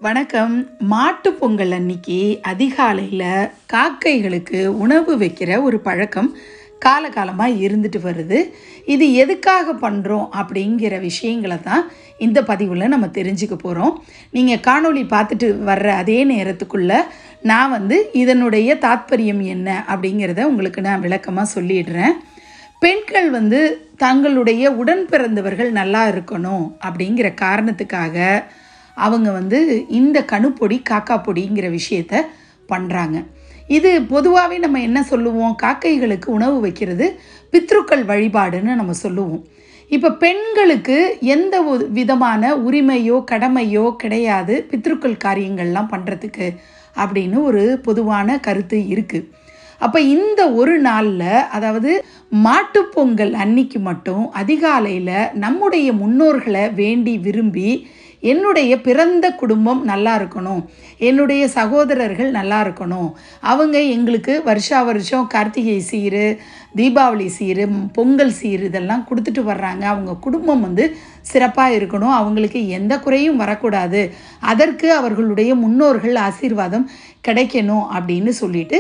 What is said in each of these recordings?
வணக்கம் மாட்டுப் பொங்கல் அன்னைக்கு அதிகாலையில் காக்கைகளுக்கு உணவு வைக்கிற ஒரு பழக்கம் காலகாலமாக இருந்துட்டு வருது இது எதுக்காக பண்ணுறோம் அப்படிங்கிற விஷயங்களை தான் இந்த பதிவில் நம்ம தெரிஞ்சுக்க போகிறோம் நீங்கள் காணொளி பார்த்துட்டு வர்ற அதே நேரத்துக்குள்ளே நான் வந்து இதனுடைய தாத்பரியம் என்ன அப்படிங்கிறத உங்களுக்கு நான் விளக்கமாக சொல்லிடுறேன் பெண்கள் வந்து தங்களுடைய உடன் பிறந்தவர்கள் நல்லா இருக்கணும் அப்படிங்கிற காரணத்துக்காக அவங்க வந்து இந்த கணுப்பொடி காக்கா பொடிங்கிற விஷயத்த பண்ணுறாங்க இது பொதுவாகவே நம்ம என்ன சொல்லுவோம் காக்கைகளுக்கு உணவு வைக்கிறது பித்ருக்கள் வழிபாடுன்னு நம்ம சொல்லுவோம் இப்போ பெண்களுக்கு எந்த ஒரு விதமான உரிமையோ கடமையோ கிடையாது பித்ருக்கள் காரியங்கள்லாம் பண்ணுறதுக்கு அப்படின்னு ஒரு பொதுவான கருத்து இருக்குது அப்போ இந்த ஒரு நாளில் அதாவது மாட்டுப்பொங்கல் அன்னைக்கு மட்டும் அதிகாலையில் நம்முடைய முன்னோர்களை வேண்டி விரும்பி என்னுடைய பிறந்த குடும்பம் நல்லா இருக்கணும் என்னுடைய சகோதரர்கள் நல்லா இருக்கணும் அவங்க எங்களுக்கு வருஷா வருஷம் கார்த்திகை சீரு தீபாவளி சீரு பொங்கல் சீர் இதெல்லாம் கொடுத்துட்டு வர்றாங்க அவங்க குடும்பம் வந்து சிறப்பாக இருக்கணும் அவங்களுக்கு எந்த குறையும் வரக்கூடாது அதற்கு அவர்களுடைய முன்னோர்கள் ஆசீர்வாதம் கிடைக்கணும் அப்படின்னு சொல்லிட்டு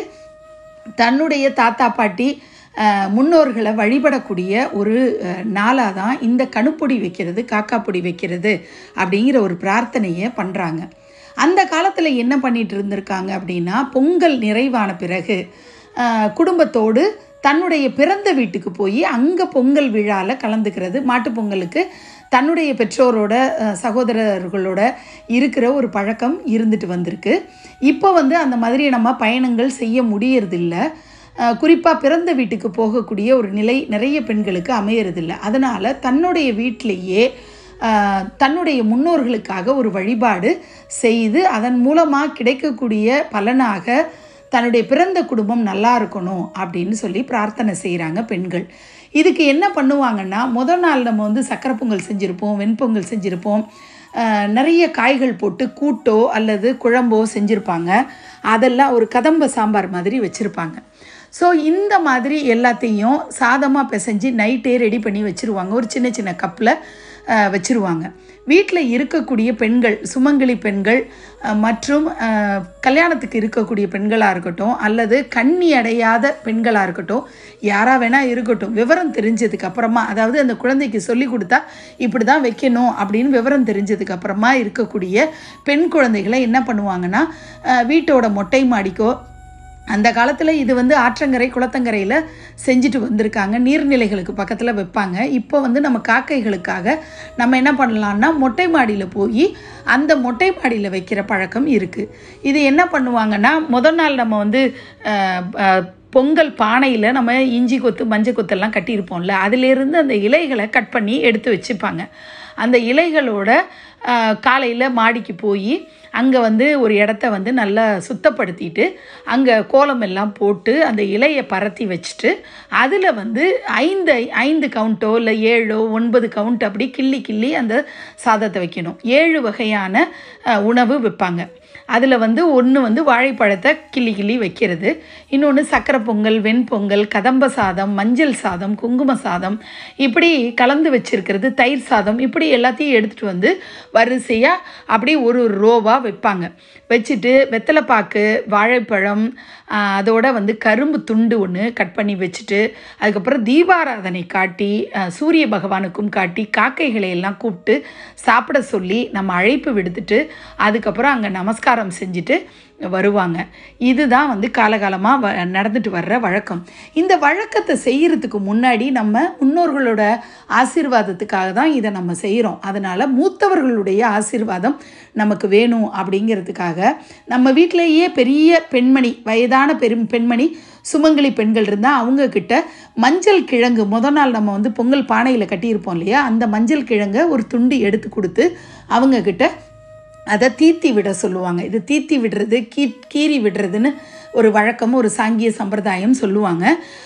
தன்னுடைய தாத்தா பாட்டி அஹ், முன்னோர்களை வழிபடக்கூடிய ஒரு நாளாக தான் இந்த கணுப்பொடி வைக்கிறது காக்கா பொடி வைக்கிறது அப்படிங்கிற ஒரு பிரார்த்தனையை பண்ணுறாங்க அந்த காலத்தில் என்ன பண்ணிட்டு இருந்திருக்காங்க அப்படின்னா பொங்கல் நிறைவான பிறகு அஹ், குடும்பத்தோடு தன்னுடைய பிறந்த வீட்டுக்கு போய் அங்கே பொங்கல் விழாவில் கலந்துக்கிறது மாட்டுப் பொங்கலுக்கு தன்னுடைய பெற்றோரோட அஹ், சகோதரர்களோட இருக்கிற ஒரு பழக்கம் இருந்துட்டு வந்திருக்கு இப்போ வந்து அந்த மாதிரி நம்ம பயணங்கள் செய்ய முடியறதில்ல குறிப்பாக பிறந்த வீட்டுக்கு போகக்கூடிய ஒரு நிலை நிறைய பெண்களுக்கு அமையறதில்ல அதனால் தன்னுடைய வீட்டிலேயே அஹ், தன்னுடைய முன்னோர்களுக்காக ஒரு வழிபாடு செய்து அதன் மூலமாக கிடைக்கக்கூடிய பலனாக தன்னுடைய பிறந்த குடும்பம் நல்லா இருக்கணும் அப்படின்னு சொல்லி பிரார்த்தனை செய்கிறாங்க பெண்கள் இதுக்கு என்ன பண்ணுவாங்கன்னா முதல் நாள் நம்ம வந்து சக்கரை பொங்கல் செஞ்சுருப்போம் வெண்பொங்கல் செஞ்சுருப்போம் அஹ், நிறைய காய்கள் போட்டு கூட்டோ அல்லது குழம்போ செஞ்சுருப்பாங்க அதெல்லாம் ஒரு கதம்ப சாம்பார் மாதிரி வச்சுருப்பாங்க ஸோ இந்த மாதிரி எல்லாத்தையும் சாதமாக பிசைஞ்சு நைட்டே ரெடி பண்ணி வச்சுருவாங்க ஒரு சின்ன சின்ன கப்பில் வச்சுருவாங்க வீட்டில் இருக்கக்கூடிய பெண்கள் சுமங்கலி பெண்கள் அஹ், மற்றும் அஹ், கல்யாணத்துக்கு இருக்கக்கூடிய பெண்களாக இருக்கட்டும் அல்லது கண்ணி அடையாத பெண்களாக இருக்கட்டும் யாராக வேணால் இருக்கட்டும் விவரம் தெரிஞ்சதுக்கு அப்புறமா அதாவது அந்த குழந்தைக்கு சொல்லி கொடுத்தா இப்படி தான் வைக்கணும் அப்படின்னு விவரம் தெரிஞ்சதுக்கு அப்புறமா இருக்கக்கூடிய பெண் குழந்தைகளை என்ன பண்ணுவாங்கன்னா அஹ், வீட்டோட மொட்டை மாடிக்கோ அந்த காலத்தில் இது வந்து ஆற்றங்கரை குளத்தங்கரையில் செஞ்சுட்டு வந்திருக்காங்க நீர்நிலைகளுக்கு பக்கத்தில் வைப்பாங்க இப்போ வந்து நம்ம காக்கைகளுக்காக நம்ம என்ன பண்ணலான்னா மொட்டை மாடியில் போய் அந்த மொட்டை மாடியில் வைக்கிற பழக்கம் இருக்குது இது என்ன பண்ணுவாங்கன்னா முதல் நாள் நம்ம வந்து அஹ், அஹ், பொங்கல் பானையில் நம்ம இஞ்சி கொத்து மஞ்சள் கொத்தெல்லாம் கட்டியிருப்போம்ல அதிலேருந்து அந்த இலைகளை கட் பண்ணி எடுத்து வச்சுப்பாங்க அந்த இலைகளோட காலையில் மாடிக்கு போய் அங்கே வந்து ஒரு இடத்த வந்து நல்லா சுத்தப்படுத்திட்டு அங்கே கோலம் எல்லாம் போட்டு அந்த இலையை பரத்தி வச்சுட்டு அதில் வந்து ஐந்து ஐந்து கவுண்ட்டோ இல்லை ஏழோ ஒன்பது கவுண்ட் அப்படி கிள்ளி கிள்ளி அந்த சாதத்தை வைக்கணும் ஏழு வகையான அஹ், உணவு வைப்பாங்க அதில் வந்து ஒன்று வந்து வாழைப்பழத்தை கிள்ளி கிள்ளி வைக்கிறது இன்னொன்று சக்கரை பொங்கல் வெண்பொங்கல் கதம்ப சாதம் மஞ்சள் சாதம் குங்கும சாதம் இப்படி கலந்து வச்சிருக்கிறது தயிர் சாதம் இப்படி எல்லாத்தையும் எடுத்துகிட்டு வந்து வரிசையாக அப்படி ஒரு ஒரு ரோவாக வைப்பாங்க வச்சுட்டு வெத்தலைப்பாக்கு வாழைப்பழம் ஆஹ், அதோட வந்து கரும்பு துண்டு ஒன்று கட் பண்ணி வச்சுட்டு அதுக்கப்புறம் தீபாராதனை காட்டி ஆஹ், சூரிய பகவானுக்கும் காட்டி காக்கைகளை எல்லாம் கூப்பிட்டு சாப்பிட சொல்லி நம்ம அழைப்பு விடுத்துட்டு அதுக்கப்புறம் அங்கே நமஸ்காரம் செஞ்சுட்டு வருவாங்க இதுதான் வந்து காலகாலமாக வ நடந்துட்டு வர்ற வழக்கம் இந்த வழக்கத்தை செய்கிறதுக்கு முன்னாடி நம்ம முன்னோர்களோட ஆசீர்வாதத்துக்காக தான் இதை நம்ம செய்கிறோம் அதனால் மூத்தவர்களுடைய ஆசீர்வாதம் நமக்கு வேணும் அப்படிங்கிறதுக்காக நம்ம வீட்டிலேயே பெரிய பெண்மணி வயதான பெரும் பெண்மணி சுமங்கலி பெண்கள் இருந்தால் அவங்கக்கிட்ட மஞ்சள் கிழங்கு முத நாள் நம்ம வந்து பொங்கல் பானையில் கட்டியிருப்போம் இல்லையா அந்த மஞ்சள் கிழங்கை ஒரு துண்டு எடுத்து கொடுத்து அவங்கக்கிட்ட அதை தீத்தி விட சொல்லுவாங்க இது தீத்தி விடுறது கீ கீறி விடுறதுன்னு ஒரு வழக்கம் ஒரு சாங்கிய சம்பிரதாயம் சொல்லுவாங்க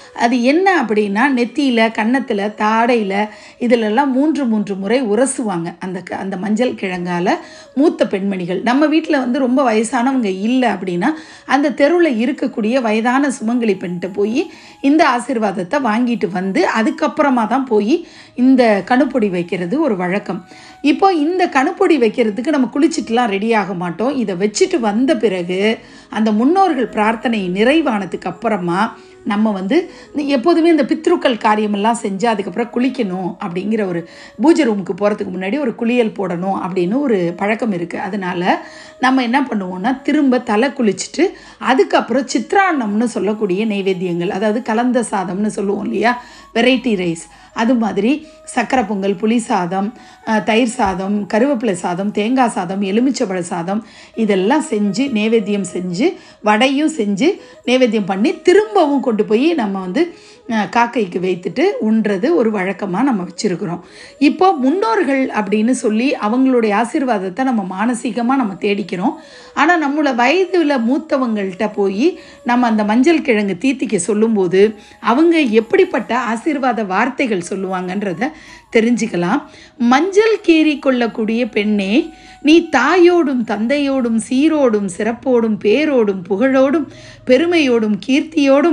அது என்ன அப்படின்னா நெத்தியில் கன்னத்தில் தாடையில் இதிலெல்லாம் மூன்று மூன்று முறை உரசுவாங்க அந்த க- அந்த மஞ்சள் கிழங்கால மூத்த பெண்மணிகள் நம்ம வீட்டில் வந்து ரொம்ப வயசானவங்க இல்லை அப்படின்னா அந்த தெருவில் இருக்கக்கூடிய வயதான சுமங்கலி பெண்கிட்ட போய் இந்த ஆசீர்வாதத்தை வாங்கிட்டு வந்து அதுக்கப்புறமா தான் போய் இந்த கணுப்பொடி வைக்கிறது ஒரு வழக்கம் இப்போ இந்த கணுப்பொடி வைக்கிறதுக்கு நம்ம குளிச்சுட்டுலாம் ரெடி ஆக மாட்டோம் இதை வச்சுட்டு வந்த பிறகு அந்த முன்னோர்கள் பிரார்த்தனை நிறைவானதுக்கு அப்புறமா நம்ம வந்து இந்த எப்போதுமே இந்த பித்ருக்கள் காரியமெல்லாம் செஞ்சு அதுக்கப்புறம் குளிக்கணும் அப்படிங்கிற ஒரு பூஜை ரூமுக்கு போகிறதுக்கு முன்னாடி ஒரு குளியல் போடணும் அப்படின்னு ஒரு பழக்கம் இருக்குது அதனால நம்ம என்ன பண்ணுவோம்னா திரும்ப தலை குளிச்சுட்டு அதுக்கப்புறம் சித்ரான்னம்னு சொல்லக்கூடிய நைவேத்தியங்கள் அதாவது கலந்த சாதம்னு சொல்லுவோம் இல்லையா வெரைட்டி ரைஸ் அது மாதிரி சக்கரை பொங்கல் புளி சாதம் அஹ், தயிர் சாதம் கருவேப்பிலை சாதம் தேங்காய் சாதம் எலுமிச்சம்பழ சாதம் இதெல்லாம் செஞ்சு நேவேத்தியம் செஞ்சு வடையும் செஞ்சு நேவேத்தியம் பண்ணி திரும்பவும் கொண்டு போய் நம்ம வந்து அஹ், காக்கைக்கு வைத்துட்டு உண்றது ஒரு வழக்கமாக நம்ம வச்சுருக்கிறோம் இப்போ முன்னோர்கள் அப்படின்னு சொல்லி அவங்களுடைய ஆசீர்வாதத்தை நம்ம மானசீகமாக நம்ம தேடிக்கிறோம் ஆனால் நம்மளோட வயதில் மூத்தவங்கள்ட்ட போய் நம்ம அந்த மஞ்சள் கிழங்கு தீத்திக்க சொல்லும்போது அவங்க எப்படிப்பட்ட ஆசீர்வாத வார்த்தைகள் சொல்லுவாங்கன்றத தெரிஞ்சுக்கலாம் மஞ்சள் கீறி கொள்ளக்கூடிய பெண்ணே நீ தாயோடும் தந்தையோடும் சீரோடும் சிறப்போடும் பேரோடும் புகழோடும் பெருமையோடும் கீர்த்தியோடும்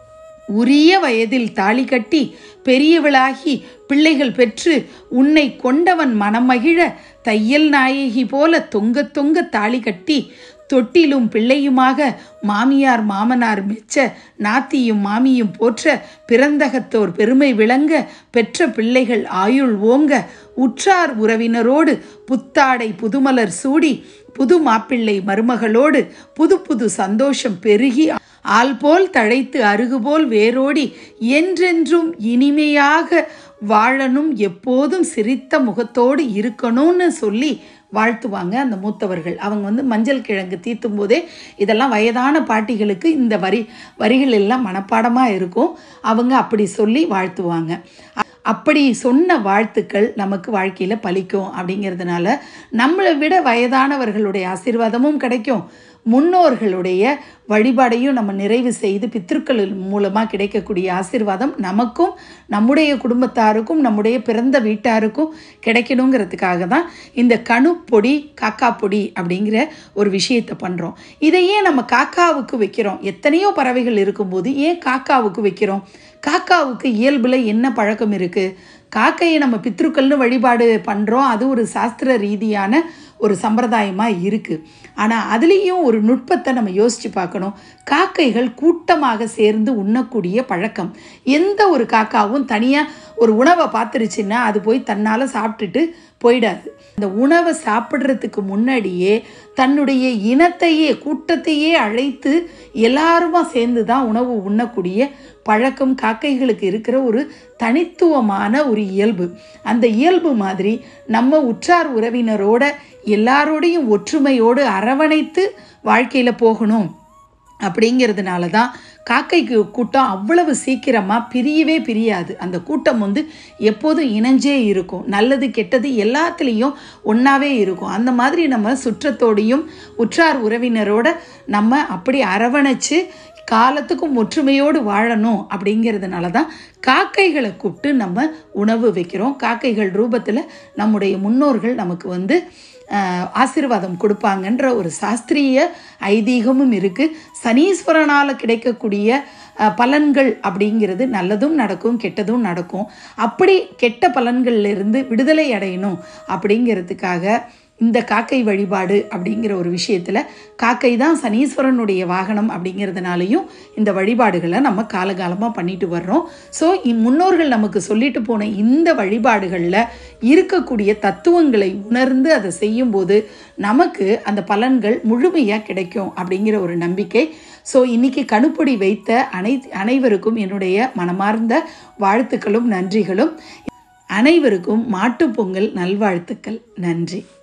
உரிய வயதில் தாலி கட்டி பெரியவளாகி பிள்ளைகள் பெற்று உன்னை கொண்டவன் மனமகிழ தையல் நாயகி போல தொங்க தொங்க தாலி கட்டி தொட்டிலும் பிள்ளையுமாக மாமியார் மாமனார் மெச்ச நாத்தியும் மாமியும் போற்ற பிறந்தகத்தோர் பெருமை விளங்க பெற்ற பிள்ளைகள் ஆயுள் ஓங்க உற்றார் உறவினரோடு புத்தாடை புதுமலர் சூடி புது மாப்பிள்ளை மருமகளோடு புது புது சந்தோஷம் பெருகி ஆள் போல் தழைத்து அருகுபோல் வேரோடி என்றென்றும் இனிமையாக வாழணும் எப்போதும் சிரித்த முகத்தோடு இருக்கணும்னு சொல்லி வாழ்த்துவாங்க அந்த மூத்தவர்கள் அவங்க வந்து மஞ்சள் கிழங்கு தீத்தும் போதே இதெல்லாம் வயதான பாட்டிகளுக்கு இந்த வரி வரிகள் எல்லாம் மனப்பாடமாக இருக்கும் அவங்க அப்படி சொல்லி வாழ்த்துவாங்க அப்படி சொன்ன வாழ்த்துக்கள் நமக்கு வாழ்க்கையில் பலிக்கும் அப்படிங்கிறதுனால நம்மளை விட வயதானவர்களுடைய ஆசீர்வாதமும் கிடைக்கும் முன்னோர்களுடைய வழிபாடையும் நம்ம நிறைவு செய்து பித்திருக்கள் மூலமாக கிடைக்கக்கூடிய ஆசீர்வாதம் நமக்கும் நம்முடைய குடும்பத்தாருக்கும் நம்முடைய பிறந்த வீட்டாருக்கும் கிடைக்கணுங்கிறதுக்காக தான் இந்த கணு பொடி காக்கா பொடி அப்படிங்கிற ஒரு விஷயத்தை பண்ணுறோம் இதை ஏன் நம்ம காக்காவுக்கு வைக்கிறோம் எத்தனையோ பறவைகள் இருக்கும்போது ஏன் காக்காவுக்கு வைக்கிறோம் காக்காவுக்கு இயல்பில் என்ன பழக்கம் இருக்குது காக்கையை நம்ம பித்ருக்கள்னு வழிபாடு பண்ணுறோம் அது ஒரு சாஸ்திர ரீதியான ஒரு சம்பிரதாயமாக இருக்குது ஆனால் அதுலேயும் ஒரு நுட்பத்தை நம்ம யோசித்து பார்க்கணும் காக்கைகள் கூட்டமாக சேர்ந்து உண்ணக்கூடிய பழக்கம் எந்த ஒரு காக்காவும் தனியாக ஒரு உணவை பார்த்துருச்சுன்னா அது போய் தன்னால் சாப்பிட்டுட்டு போயிடாது இந்த உணவை சாப்பிட்றதுக்கு முன்னாடியே தன்னுடைய இனத்தையே கூட்டத்தையே அழைத்து எல்லாருமா சேர்ந்து தான் உணவு உண்ணக்கூடிய பழக்கம் காக்கைகளுக்கு இருக்கிற ஒரு தனித்துவமான ஒரு இயல்பு அந்த இயல்பு மாதிரி நம்ம உற்றார் உறவினரோட எல்லாரோடையும் ஒற்றுமையோடு அரவணைத்து வாழ்க்கையில் போகணும் அப்படிங்கிறதுனால தான் காக்கைக்கு கூட்டம் அவ்வளவு சீக்கிரமாக பிரியவே பிரியாது அந்த கூட்டம் வந்து எப்போதும் இணைஞ்சே இருக்கும் நல்லது கெட்டது எல்லாத்துலேயும் ஒன்றாவே இருக்கும் அந்த மாதிரி நம்ம சுற்றத்தோடையும் உற்றார் உறவினரோட நம்ம அப்படி அரவணைச்சு காலத்துக்கும் ஒற்றுமையோடு வாழணும் அப்படிங்கிறதுனால தான் காக்கைகளை கூப்பிட்டு நம்ம உணவு வைக்கிறோம் காக்கைகள் ரூபத்தில் நம்முடைய முன்னோர்கள் நமக்கு வந்து ஆஹ், ஆசீர்வாதம் கொடுப்பாங்கன்ற ஒரு சாஸ்திரிய ஐதீகமும் இருக்குது சனீஸ்வரனால் கிடைக்கக்கூடிய ஆஹ், பலன்கள் அப்படிங்கிறது நல்லதும் நடக்கும் கெட்டதும் நடக்கும் அப்படி கெட்ட பலன்கள்ல இருந்து விடுதலை அடையணும் அப்படிங்கிறதுக்காக இந்த காக்கை வழிபாடு அப்படிங்கிற ஒரு விஷயத்தில் காக்கை தான் சனீஸ்வரனுடைய வாகனம் அப்படிங்கிறதுனாலையும் இந்த வழிபாடுகளை நம்ம காலகாலமாக பண்ணிட்டு வர்றோம் ஸோ முன்னோர்கள் நமக்கு சொல்லிட்டு போன இந்த வழிபாடுகளில் இருக்கக்கூடிய தத்துவங்களை உணர்ந்து அதை செய்யும்போது நமக்கு அந்த பலன்கள் முழுமையாக கிடைக்கும் அப்படிங்கிற ஒரு நம்பிக்கை ஸோ இன்னைக்கு கணுப்பொடி வைத்த அனை அனைவருக்கும் என்னுடைய மனமார்ந்த வாழ்த்துக்களும் நன்றிகளும் அனைவருக்கும் மாட்டுப் பொங்கல் நல்வாழ்த்துக்கள் நன்றி